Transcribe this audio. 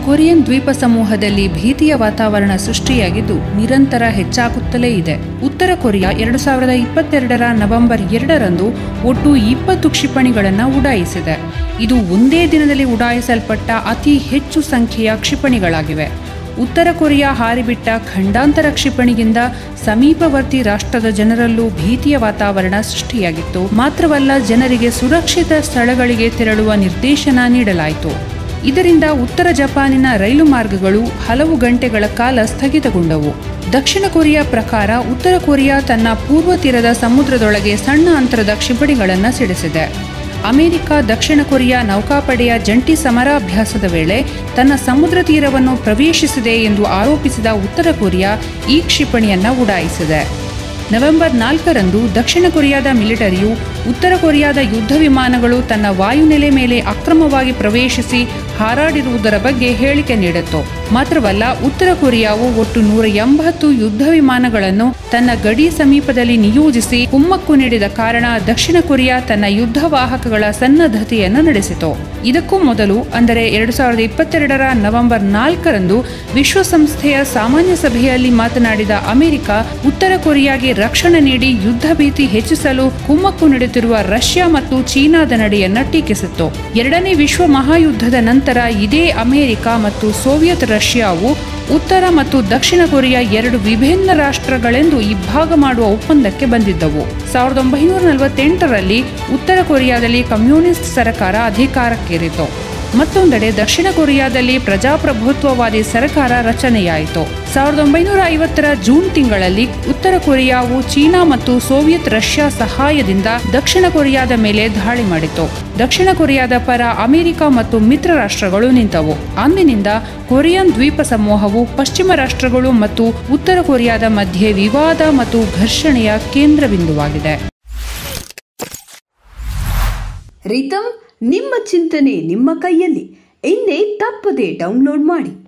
Korean ದ್ವೀಪ ಸಮೂಹದಲ್ಲಿ ಭೀತಿಯ ವಾತಾವರಣ ಸೃಷ್ಟಿಯಾಗಿದ್ದು ನಿರಂತರ ಹೆಚ್ಚಾಗುತ್ತಲೇ ಇದೆ ಉತ್ತರ ಕೊರಿಯಾ ಎರಡು ಸಾವಿರದ ಇಪ್ಪತ್ತೆರಡರ ನವೆಂಬರ್ ಎರಡರಂದು ಒಟ್ಟು ಇಪ್ಪತ್ತು ಕ್ಷಿಪಣಿಗಳನ್ನು ಉಡಾಯಿಸಿದೆ ಇದು ಒಂದೇ ದಿನದಲ್ಲಿ ಉಡಾಯಿಸಲ್ಪಟ್ಟ ಅತಿ ಹೆಚ್ಚು ಸಂಖ್ಯೆಯ ಕ್ಷಿಪಣಿಗಳಾಗಿವೆ ಉತ್ತರ ಕೊರಿಯಾ ಹಾರಿಬಿಟ್ಟ ಖಂಡಾಂತರ ಕ್ಷಿಪಣಿಯಿಂದ ಸಮೀಪವರ್ತಿ ರಾಷ್ಟ್ರದ ಜನರಲ್ಲೂ ಭೀತಿಯ ವಾತಾವರಣ ಸೃಷ್ಟಿಯಾಗಿತ್ತು ಮಾತ್ರವಲ್ಲ ಜನರಿಗೆ ಸುರಕ್ಷಿತ ಸ್ಥಳಗಳಿಗೆ ತೆರಳುವ ನಿರ್ದೇಶನ ನೀಡಲಾಯಿತು ಇದರಿಂದ ಉತ್ತರ ಜಪಾನಿನ ರೈಲು ಮಾರ್ಗಗಳು ಹಲವು ಗಂಟೆಗಳ ಕಾಲ ಸ್ಥಗಿತಗೊಂಡವು ದಕ್ಷಿಣ ಕೊರಿಯಾ ಪ್ರಕಾರ ಉತ್ತರ ಕೊರಿಯಾ ತನ್ನ ಪೂರ್ವ ತೀರದ ಸಮುದ್ರದೊಳಗೆ ಸಣ್ಣ ಅಂತರದ ಕ್ಷಿಪಣಿಗಳನ್ನು ಸಿಡಿಸಿದೆ ಅಮೆರಿಕ ದಕ್ಷಿಣ ಕೊರಿಯಾ ನೌಕಾಪಡೆಯ ಜಂಟಿ ಸಮರಾಭ್ಯಾಸದ ವೇಳೆ ತನ್ನ ಸಮುದ್ರ ತೀರವನ್ನು ಪ್ರವೇಶಿಸಿದೆ ಎಂದು ಆರೋಪಿಸಿದ ಉತ್ತರ ಕೊರಿಯಾ ಈ ಕ್ಷಿಪಣಿಯನ್ನ ಉಡಾಯಿಸಿದೆ ನವೆಂಬರ್ ನಾಲ್ಕರಂದು ದಕ್ಷಿಣ ಕೊರಿಯಾದ ಮಿಲಿಟರಿಯು ಉತ್ತರ ಕೊರಿಯಾದ ಯುದ್ಧ ವಿಮಾನಗಳು ತನ್ನ ವಾಯುನೆಲೆ ಮೇಲೆ ಅಕ್ರಮವಾಗಿ ಪ್ರವೇಶಿಸಿ ಹಾರಾಡಿರುವುದರ ಬಗ್ಗೆ ಹೇಳಿಕೆ ನೀಡಿತ್ತು ಮಾತ್ರವಲ್ಲ ಉತ್ತರ ಕೊರಿಯಾವು ಒಟ್ಟು ನೂರ ಎಂಬತ್ತು ಯುದ್ಧ ವಿಮಾನಗಳನ್ನು ತನ್ನ ಗಡಿ ಸಮೀಪದಲ್ಲಿ ನಿಯೋಜಿಸಿ ಕುಮ್ಮಕ್ಕು ನೀಡಿದ ಕಾರಣ ದಕ್ಷಿಣ ಕೊರಿಯಾ ತನ್ನ ಯುದ್ಧ ವಾಹಕಗಳ ಸನ್ನದ್ಧತೆಯನ್ನು ನಡೆಸಿತು ಇದಕ್ಕೂ ಮೊದಲು ಅಂದರೆ ಎರಡು ಸಾವಿರದ ಇಪ್ಪತ್ತೆರಡರ ನವೆಂಬರ್ ನಾಲ್ಕರಂದು ವಿಶ್ವಸಂಸ್ಥೆಯ ಸಾಮಾನ್ಯ ಸಭೆಯಲ್ಲಿ ಮಾತನಾಡಿದ ಅಮೆರಿಕ ಉತ್ತರ ಕೊರಿಯಾಗೆ ರಕ್ಷಣೆ ನೀಡಿ ಯುದ್ಧ ಭೀತಿ ಹೆಚ್ಚಿಸಲು ಕುಮ್ಮಕ್ಕು ನೀಡುತ್ತಿರುವ ರಷ್ಯಾ ಮತ್ತು ಚೀನಾದ ನಡೆಯನ್ನ ಟೀಕಿಸಿತ್ತು ಎರಡನೇ ವಿಶ್ವ ಮಹಾಯುದ್ಧದ ನಂತರ ಇದೇ ಅಮೆರಿಕ ಮತ್ತು ಸೋವಿಯತ್ ರಷ್ಯಾವು ಉತ್ತರ ಮತ್ತು ದಕ್ಷಿಣ ಕೊರಿಯಾ ಎರಡು ವಿಭಿನ್ನ ರಾಷ್ಟ್ರಗಳೆಂದು ಇಬ್ಬಾಗ ಮಾಡುವ ಒಪ್ಪಂದಕ್ಕೆ ಬಂದಿದ್ದವು ಸಾವಿರದ ಒಂಬೈನೂರ ನಲವತ್ತೆಂಟರಲ್ಲಿ ಉತ್ತರ ಕೊರಿಯಾದಲ್ಲಿ ಕಮ್ಯುನಿಸ್ಟ್ ಸರ್ಕಾರ ಅಧಿಕಾರಕ್ಕೇರಿತು ಮತ್ತೊಂದೆಡೆ ದಕ್ಷಿಣ ಕೊರಿಯಾದಲ್ಲಿ ಪ್ರಜಾಪ್ರಭುತ್ವವಾದಿ ಸರ್ಕಾರ ರಚನೆಯಾಯಿತು ಸಾವಿರದ ಒಂಬೈನೂರ ಐವತ್ತರ ಜೂನ್ ತಿಂಗಳಲ್ಲಿ ಉತ್ತರ ಕೊರಿಯಾವು ಚೀನಾ ಮತ್ತು ಸೋವಿಯತ್ ರಷ್ಯಾ ಸಹಾಯದಿಂದ ದಕ್ಷಿಣ ಕೊರಿಯಾದ ಮೇಲೆ ದಾಳಿ ಮಾಡಿತು ದಕ್ಷಿಣ ಕೊರಿಯಾದ ಪರ ಅಮೆರಿಕ ಮತ್ತು ಮಿತ್ರ ರಾಷ್ಟ್ರಗಳು ನಿಂತವು ಅಂದಿನಿಂದ ಕೊರಿಯನ್ ದ್ವೀಪ ಸಮೂಹವು ಪಶ್ಚಿಮ ರಾಷ್ಟ್ರಗಳು ಮತ್ತು ಉತ್ತರ ಕೊರಿಯಾದ ಮಧ್ಯೆ ವಿವಾದ ಮತ್ತು ಘರ್ಷಣೆಯ ಕೇಂದ್ರಬಿಂದುವಾಗಿದೆ ರಿತಮ್ ನಿಮ್ಮ ಚಿಂತನೆ ನಿಮ್ಮ ಕೈಯಲ್ಲಿ ಇನ್ನೇ ತಪ್ಪದೆ ಡೌನ್ಲೋಡ್ ಮಾಡಿ